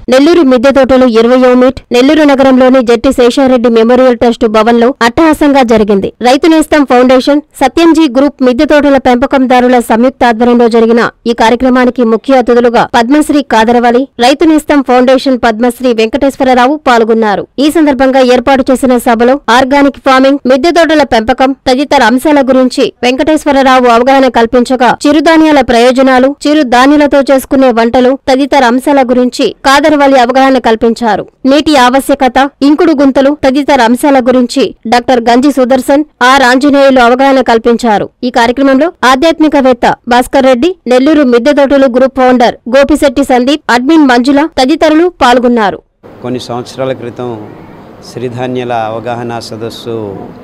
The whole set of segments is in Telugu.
నెల్లూరు మిద్దె తోటలు ఇరవయో మీట్ నెల్లూరు నగరంలోని జట్టి శేషారెడ్డి మెమోరియల్ ట్రస్ట్ భవన్లో అట్టహాసంగా జరిగింది రైతు నేస్తం ఫౌండేషన్ సత్యంజీ గ్రూప్ మిద్దె తోటల పెంపకందారుల సంయుక్త ఆధ్వర్యంలో జరిగిన ఈ కార్యక్రమానికి ముఖ్య అతిథులుగా పద్మశ్రీ కాదరవలి రైతు నేస్తం ఫౌండేషన్ పద్మశ్రీ వెంకటేశ్వరరావు పాల్గొన్నారు ఈ సందర్భంగా ఏర్పాటు చేసిన సభలో ఆర్గానిక్ ఫార్మింగ్ మిద్దె తోటల పెంపకం తదితర అంశాల గురించి వెంకటేశ్వరరావు అవగాహన కల్పించగా చిరుధాన్యాల ప్రయోజనాలు చిరు ధాన్యాలతో చేసుకునే వంటలు తదితర అంశాల గురించి కాదరవల్లి అవగాహన కల్పించారు నీటి ఆవశ్యకత ఇంకుడు గుంతలు తదితర అంశాల గురించి డాక్టర్ గంజి సుదర్శన్ ఆర్ ఆంజనేయులు అవగాహన కల్పించారు ఈ కార్యక్రమంలో ఆధ్యాత్మికవేత్త భాస్కర్ రెడ్డి నెల్లూరు మిద్దె తోటలు group founder Gopisetti Sandeep admin Manjula తదితరులు పాల్గొన్నారు కొన్ని సంవత్సరాల క్రితం సిరిధాన్యాల అవగాహన సదస్సు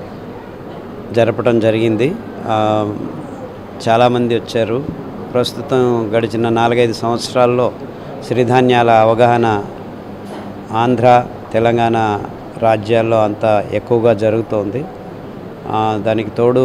జరపడం జరిగింది ఆ, చాలామంది వచ్చారు ప్రస్తుతం గడిచిన నాలుగైదు సంవత్సరాల్లో సిరిధాన్యాల అవగాహన ఆంధ్ర తెలంగాణ రాజ్యాల్లో అంతా ఎక్కువగా జరుగుతోంది ఆ, దానికి తోడు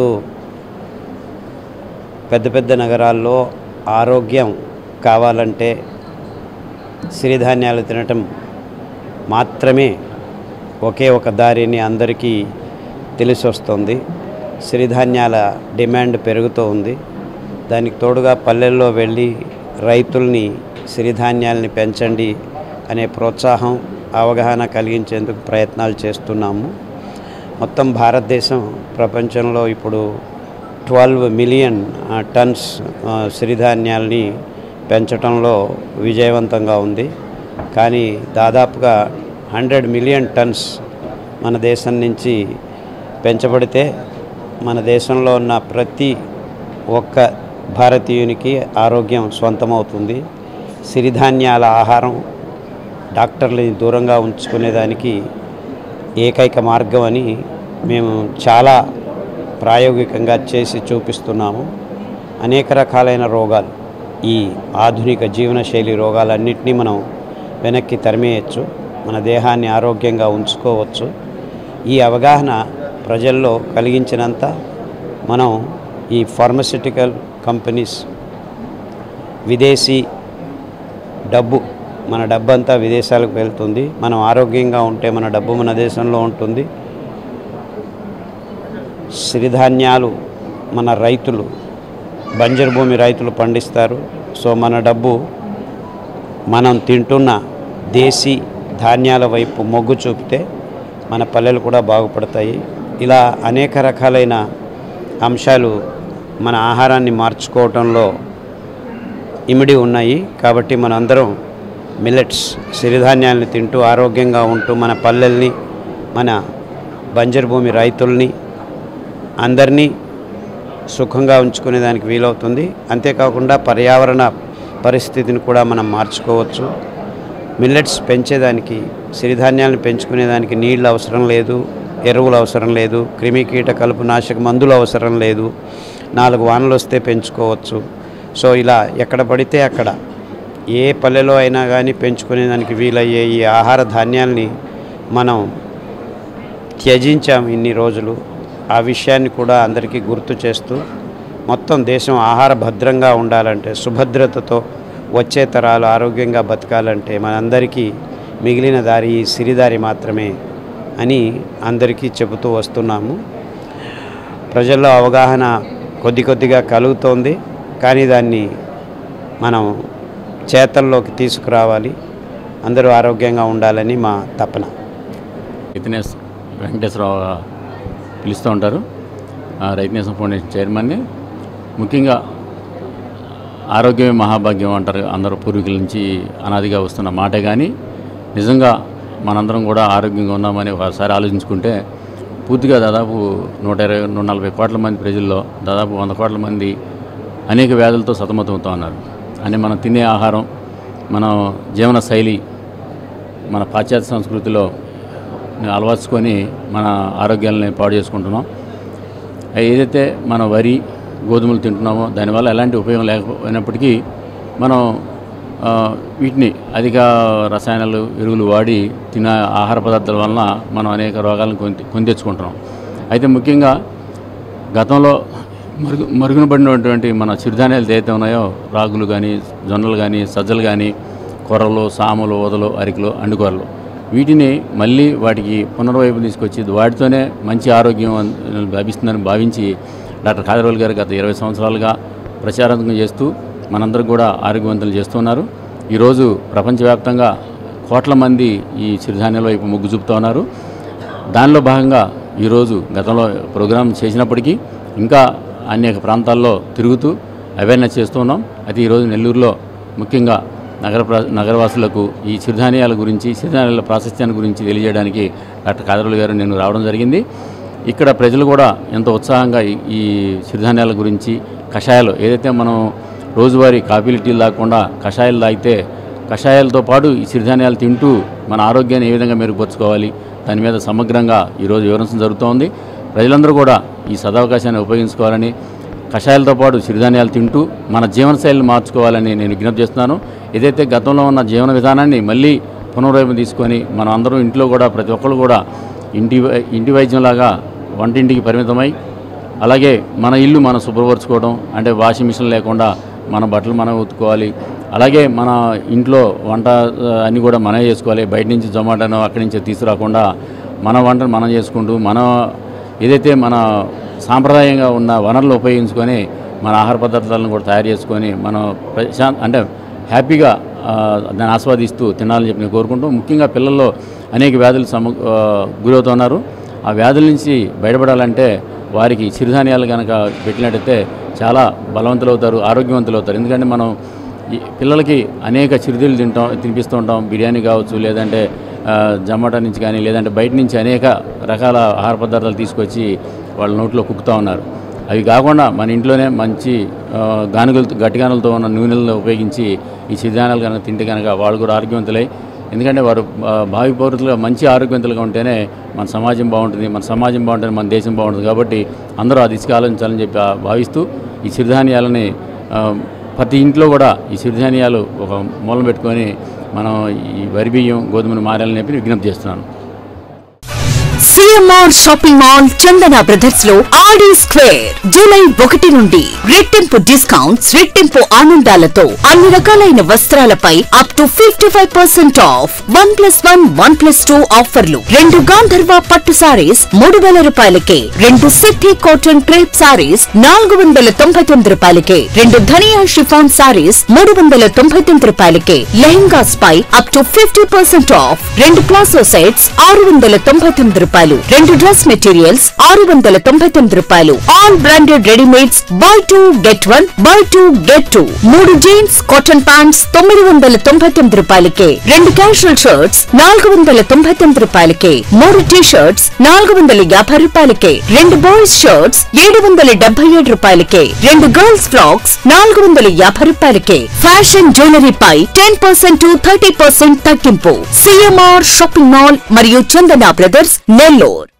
పెద్ద పెద్ద నగరాల్లో ఆరోగ్యం కావాలంటే సిరిధాన్యాలు తినటం మాత్రమే ఒకే ఒక దారిని అందరికీ తెలిసి వస్తుంది సిరిధాన్యాల డిమాండ్ పెరుగుతూ ఉంది దానికి తోడుగా పల్లెల్లో వెళ్ళి రైతుల్ని సిరిధాన్యాలని పెంచండి అనే ప్రోత్సాహం అవగాహన కలిగించేందుకు ప్రయత్నాలు చేస్తున్నాము మొత్తం భారతదేశం ప్రపంచంలో ఇప్పుడు ట్వెల్వ్ మిలియన్ ఆ, టన్స్ ఆ, సిరిధాన్యాల్ని పెంచడంలో విజయవంతంగా ఉంది కానీ దాదాపుగా హండ్రెడ్ మిలియన్ టన్స్ మన దేశం నుంచి పెంచబడితే మన దేశంలో ఉన్న ప్రతి ఒక్క భారతీయునికి ఆరోగ్యం సొంతమవుతుంది సిరిధాన్యాల ఆహారం డాక్టర్లని దూరంగా ఉంచుకునేదానికి ఏకైక మార్గం అని మేము చాలా ప్రాయోగికంగా చేసి చూపిస్తున్నాము అనేక రకాలైన రోగాలు ఈ ఆధునిక జీవనశైలి రోగాలన్నింటినీ మనం వెనక్కి తరిమేయచ్చు మన దేహాన్ని ఆరోగ్యంగా ఉంచుకోవచ్చు ఈ అవగాహన ప్రజల్లో కలిగించినంత మనం ఈ ఫార్మస్యూటికల్ కంపెనీస్ విదేశీ డబ్బు మన డబ్బు అంతా విదేశాలకు వెళ్తుంది మనం ఆరోగ్యంగా ఉంటే మన డబ్బు మన దేశంలో ఉంటుంది సిరిధాన్యాలు మన రైతులు బంజరు భూమి రైతులు పండిస్తారు సో మన డబ్బు మనం తింటున్న దేశీ ధాన్యాల వైపు మొగ్గు చూపితే మన పల్లెలు కూడా బాగుపడతాయి ఇలా అనేక రకాలైన అంశాలు మన ఆహారాన్ని మార్చుకోవటంలో ఇమిడి ఉన్నాయి కాబట్టి మనందరం మిల్లెట్స్ సిరిధాన్యాలను తింటూ ఆరోగ్యంగా ఉంటూ మన పల్లెల్ని మన బంజరు భూమి రైతుల్ని అందరినీ సుఖంగా ఉంచుకునే దానికి వీలవుతుంది అంతేకాకుండా పర్యావరణ పరిస్థితిని కూడా మనం మార్చుకోవచ్చు మిల్లెట్స్ పెంచేదానికి సిరిధాన్యాలను పెంచుకునేదానికి నీళ్ళు అవసరం లేదు ఎరువులు అవసరం లేదు క్రిమి కీట కలుపు నాశక మందులు అవసరం లేదు నాలుగు వానలు వస్తే పెంచుకోవచ్చు సో ఇలా ఎక్కడ పడితే అక్కడ ఏ పల్లెలో అయినా కానీ పెంచుకునేదానికి వీలయ్యే ఈ ఆహార ధాన్యాల్ని మనం త్యజించాం ఇన్ని రోజులు ఆ విషయాన్ని కూడా అందరికీ గుర్తు చేస్తూ మొత్తం దేశం ఆహార భద్రంగా ఉండాలంటే సుభద్రతతో వచ్చే తరాలు ఆరోగ్యంగా బతకాలంటే మనందరికీ మిగిలిన దారి ఈ సిరిదారి మాత్రమే అని అందరికీ చెబుతూ వస్తున్నాము ప్రజల్లో అవగాహన కొద్ది కొద్దిగా కలుగుతోంది కానీ దాన్ని మనం చేతల్లోకి తీసుకురావాలి అందరూ ఆరోగ్యంగా ఉండాలని మా తపన రైతునేస్ వెంకటేశ్వరరావు పిలుస్తూ ఉంటారు ఆ రైతునేసం ఫౌండేషన్ చైర్మన్ని ముఖ్యంగా ఆరోగ్యమే మహాభాగ్యం అంటారు అందరూ పూర్వీకుల నుంచి అనాదిగా వస్తున్న మాటే కానీ నిజంగా మనందరం కూడా ఆరోగ్యంగా ఉన్నామని ఒకసారి ఆలోచించుకుంటే పూర్తిగా దాదాపు నూట ఇరవై నూట నలభై కోట్ల మంది ప్రజల్లో దాదాపు వంద కోట్ల మంది అనేక వ్యాధులతో సతమతమవుతూ ఉన్నారు అని మనం తినే ఆహారం మన జీవన శైలి మన పాశ్చాత్య సంస్కృతిలో అలవర్చుకొని మన ఆరోగ్యాలని పాడు చేసుకుంటున్నాం అవి ఏదైతే మన వరి గోధుమలు తింటున్నామో దానివల్ల ఎలాంటి ఉపయోగం లేకపోయినప్పటికీ మనం ఆ, వీటిని అధిక రసాయనాలు ఎరువులు వాడి తిన ఆహార పదార్థాల వలన మనం అనేక రోగాలను కొని కొని తెచ్చుకుంటున్నాం అయితే ముఖ్యంగా గతంలో మరుగు మరుగున పడినటువంటి మన చిరుధాన్యాలు ఏదైతే ఉన్నాయో రాగులు కానీ జొన్నలు కానీ సజ్జలు కానీ కొర్రలు సాములు వదలు అరికలు అండుకొరలు వీటిని మళ్ళీ వాటికి పునర్వైపు తీసుకొచ్చి వాటితోనే మంచి ఆరోగ్యం అన్- లభిస్తుందని భావించి డాక్టర్ కాదరవల్ గారు గత ఇరవై సంవత్సరాలుగా ప్రచారం చేస్తూ మనందరం కూడా ఆరోగ్యవంతులు చేస్తున్నారు ఈరోజు ప్రపంచవ్యాప్తంగా కోట్ల మంది ఈ చిరుధాన్యాల వైపు మొగ్గు చూపుతూ ఉన్నారు దానిలో భాగంగా ఈరోజు గతంలో ప్రోగ్రాం చేసినప్పటికీ ఇంకా అనేక ప్రాంతాల్లో తిరుగుతూ అవేర్నెస్ చేస్తున్నాం అయితే ఈరోజు నెల్లూరులో ముఖ్యంగా నగర ప్ర- నగరవాసులకు ఈ చిరుధాన్యాల గురించి చిరుధాన్యాల ప్రాశస్త్యాన్ని గురించి తెలియజేయడానికి డాక్టర్ కాదరులు గారు నేను రావడం జరిగింది ఇక్కడ ప్రజలు కూడా ఎంతో ఉత్సాహంగా ఈ- ఈ చిరుధాన్యాల గురించి కషాయాలు ఏదైతే మనం రోజువారీ కాఫీలు టీలు తాగకుండా కషాయాలు తాగితే కషాయాలతో పాటు ఈ చిరుధాన్యాలు తింటూ మన ఆరోగ్యాన్ని ఏ విధంగా మెరుగుపరుచుకోవాలి దాని మీద సమగ్రంగా ఈరోజు వివరించడం జరుగుతోంది ప్రజలందరూ కూడా ఈ సదవకాశాన్ని ఉపయోగించుకోవాలని కషాయాలతో పాటు చిరుధాన్యాలు తింటూ మన జీవనశైలిని మార్చుకోవాలని నేను విజ్ఞప్తి చేస్తున్నాను ఏదైతే గతంలో ఉన్న జీవన విధానాన్ని మళ్ళీ పునర్వైపు తీసుకొని మనం అందరం ఇంట్లో కూడా ప్రతి ఒక్కరు కూడా ఇంటి వై- ఇంటి వైద్యంలాగా వంటింటికి పరిమితమై అలాగే మన ఇల్లు మనం శుభ్రపరచుకోవడం అంటే వాషింగ్ మిషన్ లేకుండా మన బట్టలు మనం ఉతుక్కోవాలి అలాగే మన ఇంట్లో వంట ఆ, అన్నీ కూడా మనమే చేసుకోవాలి బయట నుంచి జొమాటోనో అక్కడి నుంచి తీసుకురాకుండా మన వంటను మనం చేసుకుంటూ మన ఏదైతే మన సాంప్రదాయంగా ఉన్న వనరులు ఉపయోగించుకొని మన ఆహార పదార్థాలను కూడా తయారు చేసుకొని మనం ప్రశాంత్ అంటే హ్యాపీగా ఆ, దాన్ని ఆస్వాదిస్తూ తినాలని చెప్పి నేను కోరుకుంటూ ముఖ్యంగా పిల్లల్లో అనేక వ్యాధులు సమ ఆ, గురవుతున్నారు ఆ వ్యాధుల నుంచి బయటపడాలంటే వారికి చిరుధాన్యాలు కనుక పెట్టినట్టయితే చాలా బలవంతులు అవుతారు ఆరోగ్యవంతులు అవుతారు ఎందుకంటే మనం ఈ పిల్లలకి అనేక చిరుతిళ్ళు తింటాం తినిపిస్తూ ఉంటాం బిర్యానీ కావచ్చు లేదంటే ఆ, జమాటా నుంచి కానీ లేదంటే బయట నుంచి అనేక రకాల ఆహార పదార్థాలు తీసుకొచ్చి వాళ్ళ నోట్లో కుక్కుతూ ఉన్నారు అవి కాకుండా మన ఇంట్లోనే మంచి ఆ, గానుగలతో గట్టి గానులతో ఉన్న నూనెలను ఉపయోగించి ఈ సిరిధాన్యాలు కనుక తింటే కనుక వాళ్ళు కూడా ఆరోగ్యవంతులై ఎందుకంటే వారు ఆ, భావి పౌరులుగా మంచి ఆరోగ్యవంతులుగా ఉంటేనే మన సమాజం బాగుంటుంది మన సమాజం బాగుంటేనే మన దేశం బాగుంటుంది కాబట్టి అందరూ ఆ దిశగా ఆలోచించాలని చెప్పి ఆ భావిస్తూ ఈ సిరిధాన్యాలని ఆ, ప్రతి ఇంట్లో కూడా ఈ సిరిధాన్యాలు ఒక మూలం పెట్టుకొని మనం ఈ వరి బియ్యం గోధుమను మారాలని చెప్పి విజ్ఞప్తి చేస్తున్నాను CMR shopping mall Chandana brothers లో ఆడి స్క్వేర్ జూలై ఒకటి నుండి రెట్టింపు డిస్కౌంట్స్ రెట్టింపు ఆనందాలతో అన్ని రకాలైన వస్త్రాలపై up to fifty five percent off one plus one one plus two ఆఫర్లు రెండు గాంధర్వ పట్టు సారీస్ మూడు వేల రూపాయలకే రెండు సిద్ధి కాటన్ క్రేప్ సారీస్ నాలుగు వందల తొంభై తొమ్మిది రూపాయలకే రెండు ధనియా షిఫాన్ సారీస్ మూడు వందల తొంభై తొమ్మిది రూపాయలకే లెహంగాస్ పై up to fifty percent off రెండు ప్లాసో సెట్స్ ఆరు వందల తొంభై తొమ్మిది రూపాయలు రెండు డ్రెస్ మెటీరియల్స్ ఆరు వందల తొంభై తొమ్మిది రూపాయలు all branded readymades buy two get one buy two get two మూడు జీన్స్ కాటన్ ప్యాంట్స్ తొమ్మిది వందల తొంభై తొమ్మిది రూపాయలకే రెండు క్యాషువల్ షర్ట్స్ నాలుగు వందల తొంభై తొమ్మిది రూపాయలకే మూడు టీ షర్ట్స్ నాలుగు వందల యాభై రూపాయలకే రెండు బాయ్స్ షర్ట్స్ ఏడు వందల డెబ్బై ఏడు రూపాయలకే రెండు గర్ల్స్ ఫ్రాక్స్ నాలుగు వందల యాభై రూపాయలకే ఫ్యాషన్ జ్యువెలరీ పై ten percent to thirty percent తగ్గింపు సిఎంఆర్ షాపింగ్ మాల్ మరియు చందన బ్రదర్స్ నెల్లూరు